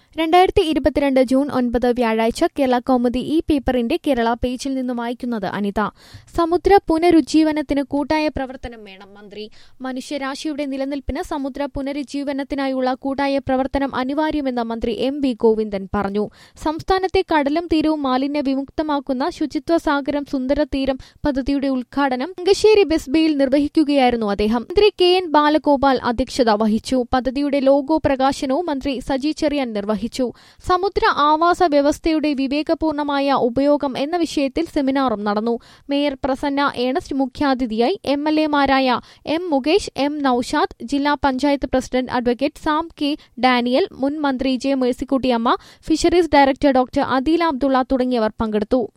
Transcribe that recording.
രണ്ടായിരത്തി ഇരുപത്തിരണ്ട് ജൂൺ ഒൻപത് വ്യാഴാഴ്ച കേരള കൗമുദി ഈ പേപ്പറിന്റെ കേരള പേജിൽ നിന്നും വായിക്കുന്നത് അനിത സമുദ്ര പുനരുജ്ജീവനത്തിന് കൂട്ടായ പ്രവർത്തനം വേണം മന്ത്രി മനുഷ്യരാശിയുടെ നിലനിൽപ്പിന് സമുദ്ര പുനരുജ്ജീവനത്തിനായുള്ള കൂട്ടായ പ്രവർത്തനം അനിവാര്യമെന്ന് മന്ത്രി എം വി ഗോവിന്ദൻ പറഞ്ഞു സംസ്ഥാനത്തെ കടലും തീരവും മാലിന്യ വിമുക്തമാക്കുന്ന ശുചിത്വ സാഗരം സുന്ദര തീരം പദ്ധതിയുടെ ഉദ്ഘാടനം അങ്കശ്ശേരി ബെസ് ബേയിൽ നിർവഹിക്കുകയായിരുന്നു അദ്ദേഹം മന്ത്രി കെ എൻ ബാലഗോപാൽ അധ്യക്ഷത വഹിച്ചു പദ്ധതിയുടെ ലോഗോ പ്രകാശനവും മന്ത്രി സജി ചെറിയാൻ നിർവഹിച്ചു സമുദ്ര ആവാസ വ്യവസ്ഥയുടെ വിവേകപൂർണമായ ഉപയോഗം എന്ന വിഷയത്തിൽ സെമിനാറും നടന്നു മേയർ പ്രസന്ന ഏണസ്റ്റ് മുഖ്യാതിഥിയായി എം എൽ എമാരായ എം മുകേഷ് എം നൌഷാദ് ജില്ലാ panchayat president advocate Sam K Daniel മുൻ മന്ത്രി J Mercykuttyamma fisheries director doctor Adeela Abdulla തുടങ്ങിയവർ പങ്കെടുത്തു